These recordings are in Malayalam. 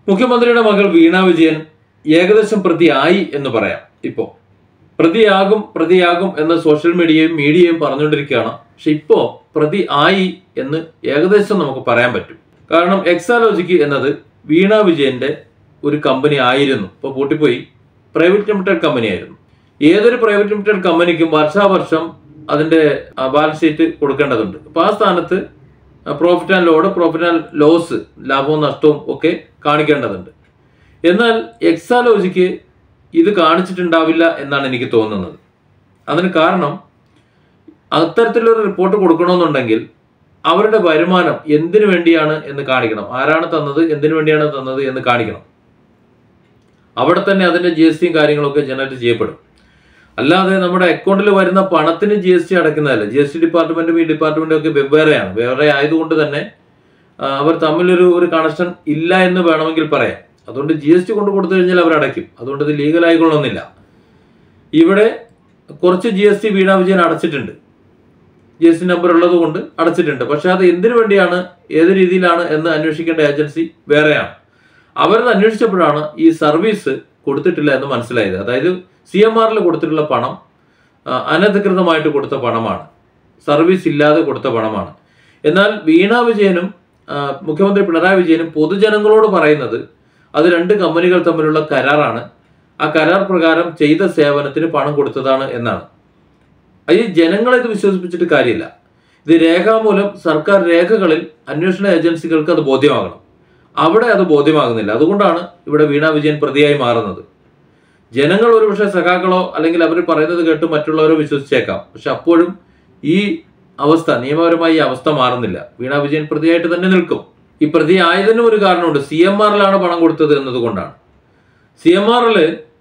മുഖ്യമന്ത്രിയുടെ മകൾ വീണ വിജയൻ ഏകദേശം പ്രതിയായി എന്ന് പറയാം ഇപ്പോൾ പ്രതിയാകും പ്രതിയാകും എന്ന് സോഷ്യൽ മീഡിയയും മീഡിയയും പറഞ്ഞുകൊണ്ടിരിക്കുകയാണ് പക്ഷെ ഇപ്പോൾ പ്രതി ആയി എന്ന് ഏകദേശം നമുക്ക് പറയാൻ പറ്റും കാരണം എക്സാലോജിക്ക് എന്നത് വീണ വിജയന്റെ ഒരു കമ്പനി ആയിരുന്നു ഇപ്പോൾ പൂട്ടിപ്പോയി പ്രൈവറ്റ് ലിമിറ്റഡ് കമ്പനി ആയിരുന്നു ഏതൊരു പ്രൈവറ്റ് ലിമിറ്റഡ് കമ്പനിക്കും വർഷാവർഷം അതിന്റെ ബാലൻസ് ഷീറ്റ് കൊടുക്കേണ്ടതുണ്ട് അപ്പോൾ ആ സ്ഥാനത്ത് profit and load profit and loss ലാഭവും നഷ്ടവും ഒക്കെ കാണിക്കേണ്ടതുണ്ട് എന്നാൽ എക്സാലോജിക്ക് ഇത് കാണിച്ചിട്ടുണ്ടാവില്ല എന്നാണ് എനിക്ക് തോന്നുന്നത് അതിന് കാരണം അത്തരത്തിലൊരു റിപ്പോർട്ട് കൊടുക്കണമെന്നുണ്ടെങ്കിൽ അവരുടെ വരുമാനം എന്തിനു വേണ്ടിയാണ് എന്ന് കാണിക്കണം ആരാണ് തന്നത് എന്തിനു വേണ്ടിയാണ് തന്നത് എന്ന് കാണിക്കണം അവിടെ തന്നെ അതിന്റെ ജി എസ് ടിയും കാര്യങ്ങളൊക്കെ ജനറേറ്റ് ചെയ്യപ്പെടും അല്ലാതെ നമ്മുടെ അക്കൗണ്ടിൽ വരുന്ന പണത്തിന് ജി എസ് ടി അടയ്ക്കുന്നതല്ല ജി എസ് ടി ഡിപ്പാർട്ട്മെന്റും ഈ ഡിപ്പാർട്ട്മെന്റും ഒക്കെ വെവ്വേറെയാണ് വേറെ ആയതുകൊണ്ട് തന്നെ ആ, അവർ തമ്മിലൊരു ഒരു കണക്ഷൻ ഇല്ല എന്ന് വേണമെങ്കിൽ പറയാം അതുകൊണ്ട് ജി എസ് ടി കൊണ്ട് കൊടുത്തു കഴിഞ്ഞാൽ അവർ അടയ്ക്കും അതുകൊണ്ട് ഇത് ലീഗൽ ആയിക്കൊള്ളണമെന്നില്ല ഇവിടെ കുറച്ച് G S T Veena Vijayan അടച്ചിട്ടുണ്ട് ജി എസ് ടി നമ്പർ ഉള്ളത് കൊണ്ട് അടച്ചിട്ടുണ്ട് പക്ഷെ അത് എന്തിനു വേണ്ടിയാണ് ഏത് രീതിയിലാണ് എന്ന് അന്വേഷിക്കേണ്ട ഏജൻസി വേറെയാണ് അവരത് അന്വേഷിച്ചപ്പോഴാണ് ഈ സർവീസ് കൊടുത്തിട്ടില്ല എന്ന് മനസ്സിലായത് അതായത് സി എം ആറിൽ കൊടുത്തിട്ടുള്ള പണം ആ, അനധികൃതമായിട്ട് കൊടുത്ത പണമാണ് സർവീസ് ഇല്ലാതെ കൊടുത്ത പണമാണ് എന്നാൽ വീണ വിജയനും ആ, മുഖ്യമന്ത്രി പിണറായി വിജയനും പൊതുജനങ്ങളോട് പറയുന്നത് അത് രണ്ട് കമ്പനികൾ തമ്മിലുള്ള കരാറാണ് ആ കരാർ പ്രകാരം ചെയ്ത സേവനത്തിന് പണം കൊടുത്തതാണ് എന്നാണ് ഈ ജനങ്ങളെ ഇത് വിശ്വസിപ്പിച്ചിട്ട് കാര്യമില്ല ഇത് രേഖാമൂലം സർക്കാർ രേഖകളിൽ അന്വേഷണ ഏജൻസികൾക്ക് അത് ബോധ്യമാകണം അവിടെ അത് ബോധ്യമാകുന്നില്ല അതുകൊണ്ടാണ് ഇവിടെ വീണ വിജയൻ പ്രതിയായി മാറുന്നത് ജനങ്ങൾ ഒരുപക്ഷെ സഖാക്കളോ അല്ലെങ്കിൽ അവർ പറയുന്നത് കേട്ട് മറ്റുള്ളവരോ വിശ്വസിച്ചേക്കാം പക്ഷെ അപ്പോഴും ഈ അവസ്ഥ നിയമപരമായി ഈ അവസ്ഥ മാറുന്നില്ല വീണ വിജയൻ പ്രതിയായിട്ട് തന്നെ നിൽക്കും ഈ പ്രതി ആയതിനും ഒരു കാരണമുണ്ട് സി എം ആറിലാണ് പണം കൊടുത്തത് എന്നതുകൊണ്ടാണ് സി എം ആറിൽ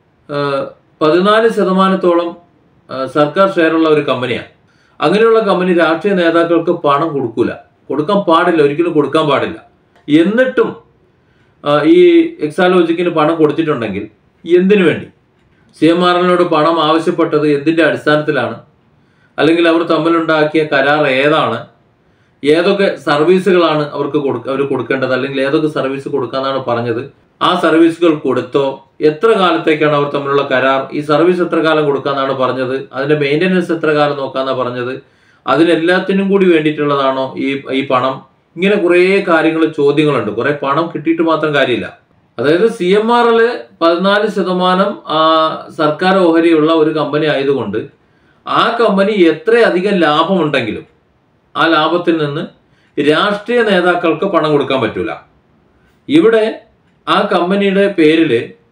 പതിനാല് ശതമാനത്തോളം ആ, സർക്കാർ ഷെയറുള്ള ഒരു കമ്പനിയാണ് അങ്ങനെയുള്ള കമ്പനി രാഷ്ട്രീയ നേതാക്കൾക്ക് പണം കൊടുക്കൂല കൊടുക്കാൻ പാടില്ല ഒരിക്കലും കൊടുക്കാൻ പാടില്ല എന്നിട്ടും ആ, ഈ എക്സാലോജിക്കിന് പണം കൊടുത്തിട്ടുണ്ടെങ്കിൽ എന്തിനു വേണ്ടി സി എം ആർ എല്ലിനോട് പണം ആവശ്യപ്പെട്ടത് എന്തിന്റെ അടിസ്ഥാനത്തിലാണ് അല്ലെങ്കിൽ അവർ തമ്മിലുണ്ടാക്കിയ കരാർ ഏതാണ് ഏതൊക്കെ സർവീസുകളാണ് അവർക്ക് കൊടുക്ക അവർ കൊടുക്കേണ്ടത് അല്ലെങ്കിൽ ഏതൊക്കെ സർവീസ് കൊടുക്കാന്നാണ് പറഞ്ഞത് ആ സർവീസുകൾ കൊടുത്തോ എത്ര കാലത്തേക്കാണ് അവർ തമ്മിലുള്ള കരാർ ഈ സർവീസ് എത്ര കാലം കൊടുക്കാന്നാണ് പറഞ്ഞത് അതിന്റെ മെയിൻ്റനൻസ് എത്ര കാലം നോക്കാന്നാണ് പറഞ്ഞത് അതിനെല്ലാത്തിനും കൂടി വേണ്ടിയിട്ടുള്ളതാണോ ഈ ഈ പണം ഇങ്ങനെ കുറേ കാര്യങ്ങൾ ചോദ്യങ്ങളുണ്ട് കുറെ പണം കിട്ടിയിട്ട് മാത്രം കാര്യമില്ല അതായത് സി എം ആർ എൽ പതിനാല് ശതമാനം ആ, സർക്കാർ ഓഹരിയുള്ള ഒരു കമ്പനി ആയതുകൊണ്ട് ആ കമ്പനി എത്രയധികം ലാഭമുണ്ടെങ്കിലും ആ ലാഭത്തിൽ നിന്ന് രാഷ്ട്രീയ നേതാക്കൾക്ക് പണം കൊടുക്കാൻ പറ്റൂല ഇവിടെ ആ കമ്പനിയുടെ പേരിൽ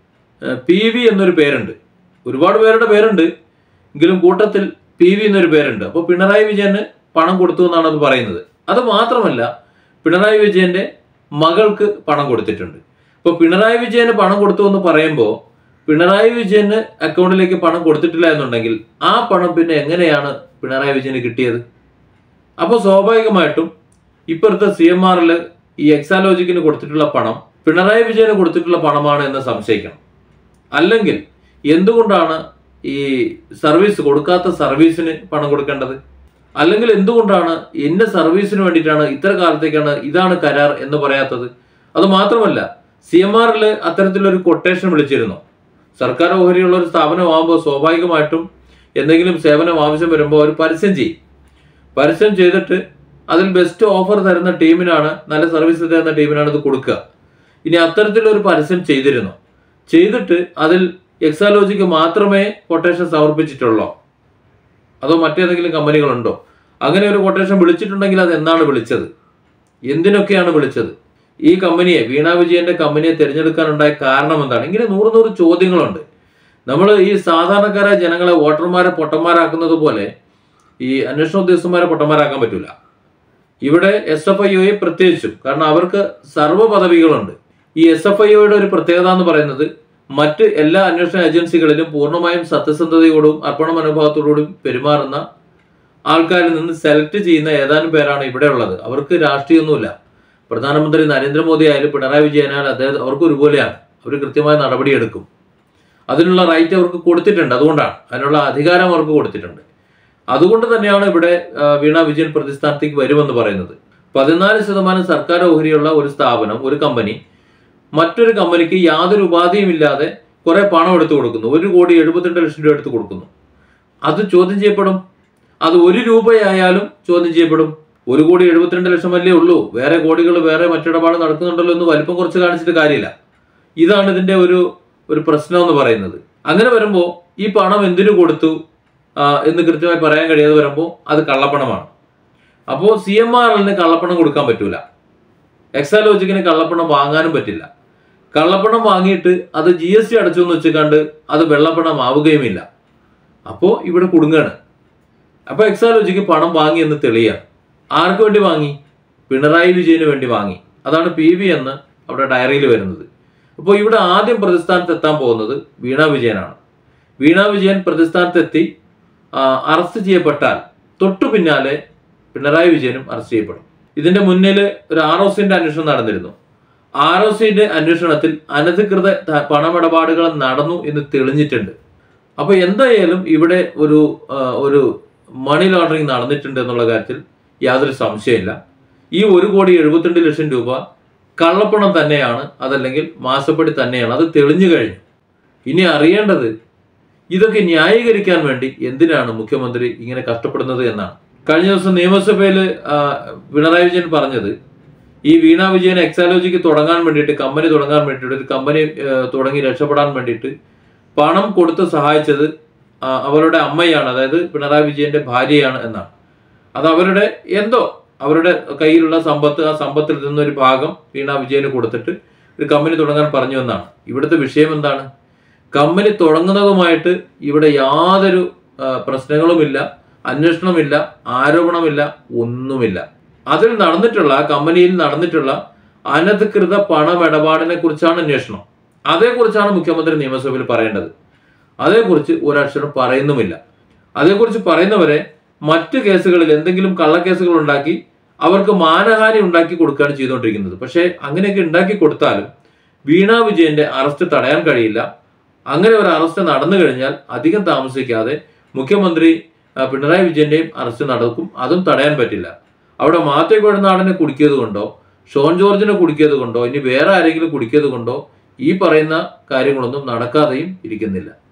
പി വി എന്നൊരു പേരുണ്ട് ഒരുപാട് പേരുടെ പേരുണ്ട് എങ്കിലും കൂട്ടത്തിൽ പി വി എന്നൊരു പേരുണ്ട് അപ്പോൾ പിണറായി വിജയന് പണം കൊടുത്തു എന്നാണ് അത് പറയുന്നത് അത് മാത്രമല്ല പിണറായി വിജയന്റെ മകൾക്ക് പണം കൊടുത്തിട്ടുണ്ട് ഇപ്പോൾ പിണറായി വിജയന് പണം കൊടുത്തു എന്ന് പറയുമ്പോൾ പിണറായി വിജയന് അക്കൗണ്ടിലേക്ക് പണം കൊടുത്തിട്ടില്ല എന്നുണ്ടെങ്കിൽ ആ പണം പിന്നെ എങ്ങനെയാണ് പിണറായി വിജയന് കിട്ടിയത് അപ്പോൾ സ്വാഭാവികമായിട്ടും ഇപ്പോഴത്തെ സി എം ആറിൽ ഈ എക്സാലോജിക്കിന് കൊടുത്തിട്ടുള്ള പണം പിണറായി വിജയന് കൊടുത്തിട്ടുള്ള പണമാണ് എന്ന് സംശയിക്കണം അല്ലെങ്കിൽ എന്തുകൊണ്ടാണ് ഈ സർവീസ് കൊടുക്കാത്ത സർവീസിന് പണം കൊടുക്കേണ്ടത് അല്ലെങ്കിൽ എന്തുകൊണ്ടാണ് ഇന്ന സർവീസിന് വേണ്ടിയിട്ടാണ് ഇത്ര കാലത്തേക്കാണ് ഇതാണ് കരാർ എന്ന് പറയാത്തത് അത് മാത്രമല്ല സി എം ആറിൽ അത്തരത്തിലൊരു കൊട്ടേഷൻ വിളിച്ചിരുന്നു സർക്കാർ ഓഹരിയുള്ള ഒരു സ്ഥാപനമാകുമ്പോൾ സ്വാഭാവികമായിട്ടും എന്തെങ്കിലും സേവനം ആവശ്യം വരുമ്പോൾ അവർ പരസ്യം ചെയ്യും പരസ്യം ചെയ്തിട്ട് അതിൽ ബെസ്റ്റ് ഓഫർ തരുന്ന ടീമിനാണ് നല്ല സർവീസ് തരുന്ന ടീമിനാണ് ഇത് കൊടുക്കുക ഇനി അത്തരത്തിലൊരു പരസ്യം ചെയ്തിരുന്നു ചെയ്തിട്ട് അതിൽ എക്സാലോജിക്ക് മാത്രമേ കൊട്ടേഷൻ സമർപ്പിച്ചിട്ടുള്ളൂ അതോ മറ്റേതെങ്കിലും കമ്പനികളുണ്ടോ അങ്ങനെ ഒരു കൊട്ടേഷൻ വിളിച്ചിട്ടുണ്ടെങ്കിൽ അത് എന്താണ് വിളിച്ചത് എന്തിനൊക്കെയാണ് വിളിച്ചത് ഈ കമ്പനിയെ വീണ വിജയന്റെ കമ്പനിയെ തിരഞ്ഞെടുക്കാനുണ്ടായ കാരണം എന്താണ് ഇങ്ങനെ നൂറ് നൂറ് ചോദ്യങ്ങളുണ്ട് നമ്മൾ ഈ സാധാരണക്കാരായ ജനങ്ങളെ വോട്ടർമാരെ പൊട്ടന്മാരാക്കുന്നത് പോലെ ഈ അന്വേഷണ ഉദ്യോഗസ്ഥന്മാരെ പൊട്ടന്മാരാക്കാൻ പറ്റൂല ഇവിടെ എസ് എഫ് ഐ ഒയെ പ്രത്യേകിച്ചും കാരണം അവർക്ക് സർവ്വ പദവികളുണ്ട് ഈ എസ് എഫ് ഐ ഒയുടെ ഒരു പ്രത്യേകത എന്ന് പറയുന്നത് മറ്റ് എല്ലാ അന്വേഷണ ഏജൻസികളിലും പൂർണ്ണമായും സത്യസന്ധതയോടും അർപ്പണ മനോഭാവത്തോടും പെരുമാറുന്ന ആൾക്കാരിൽ നിന്ന് സെലക്ട് ചെയ്യുന്ന ഏതാനും പേരാണ് ഇവിടെ ഉള്ളത് അവർക്ക് രാഷ്ട്രീയമൊന്നുമില്ല പ്രധാനമന്ത്രി നരേന്ദ്രമോദി ആയാലും പിണറായി വിജയനായാലും അദ്ദേഹം അവർക്ക് ഒരുപോലെയാണ് അവർ കൃത്യമായ നടപടിയെടുക്കും അതിനുള്ള റൈറ്റ് അവർക്ക് കൊടുത്തിട്ടുണ്ട് അതുകൊണ്ടാണ് അതിനുള്ള അധികാരം അവർക്ക് കൊടുത്തിട്ടുണ്ട് അതുകൊണ്ട് തന്നെയാണ് ഇവിടെ ആ, വീണ വിജയൻ പ്രതിസ്ഥാനത്തേക്ക് വരുമെന്ന് പറയുന്നത് പതിനാല് ശതമാനം സർക്കാർ ഓഹരിയുള്ള ഒരു സ്ഥാപനം ഒരു കമ്പനി മറ്റൊരു കമ്പനിക്ക് യാതൊരു ഉപാധിയും ഇല്ലാതെ കുറെ പണം എടുത്തു കൊടുക്കുന്നു ഒരു കോടി എഴുപത്തിരണ്ട് ലക്ഷം രൂപ എടുത്തു കൊടുക്കുന്നു അത് ചോദ്യം ചെയ്യപ്പെടും അത് ഒരു രൂപയായാലും ചോദ്യം ചെയ്യപ്പെടും ഒരു കോടി എഴുപത്തിരണ്ട് ലക്ഷം അല്ലേ ഉള്ളൂ വേറെ കോടികൾ വേറെ മറ്റിടപാട് നടക്കുന്നുണ്ടല്ലോ എന്ന് വലിപ്പം കുറച്ച് കാണിച്ചിട്ട് കാര്യമില്ല ഇതാണ് ഇതിന്റെ ഒരു ഒരു പ്രശ്നം എന്ന് പറയുന്നത് അങ്ങനെ വരുമ്പോൾ ഈ പണം എന്തിനു കൊടുത്തു ആ, എന്ന് കൃത്യമായി പറയാൻ കഴിയാതെ വരുമ്പോൾ അത് കള്ളപ്പണമാണ് അപ്പോൾ സി എം ആർ എല്ലിന് കള്ളപ്പണം കൊടുക്കാൻ പറ്റൂല എക്സാലോജിക്കിന് കള്ളപ്പണം വാങ്ങാനും പറ്റില്ല കള്ളപ്പണം വാങ്ങിയിട്ട് അത് ജി എസ് ടി അടച്ചു എന്ന് വെച്ചുകൊണ്ട് അത് വെള്ളപ്പണം ആവുകയുമില്ല അപ്പോൾ ഇവിടെ കുടുങ്ങാണ് അപ്പോൾ എക്സാലോജിക്ക് പണം വാങ്ങി എന്ന് തെളിയാണ് ആർക്ക് വേണ്ടി വാങ്ങി പിണറായി വിജയന് വേണ്ടി വാങ്ങി അതാണ് പി വി എന്ന് അവിടെ ഡയറിയിൽ വരുന്നത് അപ്പോൾ ഇവിടെ ആദ്യം പ്രതിസ്ഥാനത്ത് എത്താൻ പോകുന്നത് വീണ വിജയനാണ് വീണ വിജയൻ പ്രതിസ്ഥാനത്തെത്തി ആ, അറസ്റ്റ് ചെയ്യപ്പെട്ടാൽ തൊട്ടു പിന്നാലെ പിണറായി വിജയനും അറസ്റ്റ് ചെയ്യപ്പെടും ഇതിന്റെ മുന്നിൽ ഒരു ആർ ഒ സിന്റെ അന്വേഷണം നടന്നിരുന്നു ആർ ഒ സിന്റെ അന്വേഷണത്തിൽ അനധികൃത ധ- പണമിടപാടുകൾ നടന്നു എന്ന് തെളിഞ്ഞിട്ടുണ്ട് അപ്പൊ എന്തായാലും ഇവിടെ ഒരു ആ, ഒരു മണി ലോണ്ടറിങ് നടന്നിട്ടുണ്ട് എന്നുള്ള കാര്യത്തിൽ യാതൊരു സംശയമില്ല ഈ ഒരു കോടി എഴുപത്തിരണ്ട് ലക്ഷം രൂപ കള്ളപ്പണം തന്നെയാണ് അതല്ലെങ്കിൽ മാസപ്പടി തന്നെയാണ് അത് തെളിഞ്ഞു കഴിഞ്ഞു ഇനി അറിയേണ്ടത് ഇതൊക്കെ ന്യായീകരിക്കാൻ വേണ്ടി എന്തിനാണ് മുഖ്യമന്ത്രി ഇങ്ങനെ കഷ്ടപ്പെടുന്നത് എന്നാണ് കഴിഞ്ഞ ദിവസം നിയമസഭയിൽ പിണറായി വിജയൻ പറഞ്ഞത് ഈ വീണ വിജയൻ എക്സാലോജിക്ക് തുടങ്ങാൻ വേണ്ടിയിട്ട് കമ്പനി തുടങ്ങാൻ വേണ്ടിയിട്ട് ഒരു കമ്പനി ആ, തുടങ്ങി രക്ഷപ്പെടാൻ വേണ്ടിയിട്ട് പണം കൊടുത്ത് സഹായിച്ചത് ആ, അവരുടെ അമ്മയാണ് അതായത് പിണറായി വിജയന്റെ ഭാര്യയാണ് എന്നാണ് അത് അവരുടെ എന്തോ അവരുടെ കയ്യിലുള്ള സമ്പത്ത് ആ സമ്പത്തിൽ നിന്നൊരു ഭാഗം വീണ വിജയന് കൊടുത്തിട്ട് ഒരു കമ്പനി തുടങ്ങാൻ പറഞ്ഞു എന്നാണ് ഇവിടുത്തെ വിഷയം എന്താണ് കമ്പനി തുടങ്ങുന്നതുമായിട്ട് ഇവിടെ യാതൊരു ആ, പ്രശ്നങ്ങളുമില്ല അന്വേഷണമില്ല ആരോപണമില്ല ഒന്നുമില്ല അതിൽ നടന്നിട്ടുള്ള ആ കമ്പനിയിൽ നടന്നിട്ടുള്ള അനധികൃത പണമിടപാടിനെ കുറിച്ചാണ് അന്വേഷണം അതേക്കുറിച്ചാണ് മുഖ്യമന്ത്രി നിയമസഭയിൽ പറയേണ്ടത് അതേക്കുറിച്ച് ഒരക്ഷരം പറയുന്നുമില്ല അതേക്കുറിച്ച് പറയുന്നവരെ മറ്റ് കേസുകളിൽ എന്തെങ്കിലും കള്ളക്കേസുകൾ ഉണ്ടാക്കി അവർക്ക് മാനഹാനി ഉണ്ടാക്കി കൊടുക്കുകയാണ് ചെയ്തുകൊണ്ടിരിക്കുന്നത് പക്ഷേ അങ്ങനെയൊക്കെ ഉണ്ടാക്കി കൊടുത്താലും വീണ വിജയന്റെ അറസ്റ്റ് തടയാൻ കഴിയില്ല അങ്ങനെ ഒരു അറസ്റ്റ് നടന്നു കഴിഞ്ഞാൽ അധികം താമസിക്കാതെ മുഖ്യമന്ത്രി ആ, പിണറായി വിജയന്റെയും അറസ്റ്റ് നടക്കും അതും തടയാൻ പറ്റില്ല അവിടെ മാത്യു കുഴനാടനെ കുടുക്കിയത് കൊണ്ടോ ഷോൺ ജോർജിനെ കുടുക്കിയത് കൊണ്ടോ ഇനി വേറെ ആരെങ്കിലും കുടുക്കിയത് കൊണ്ടോ ഈ പറയുന്ന കാര്യങ്ങളൊന്നും നടക്കാതെയും ഇരിക്കുന്നില്ല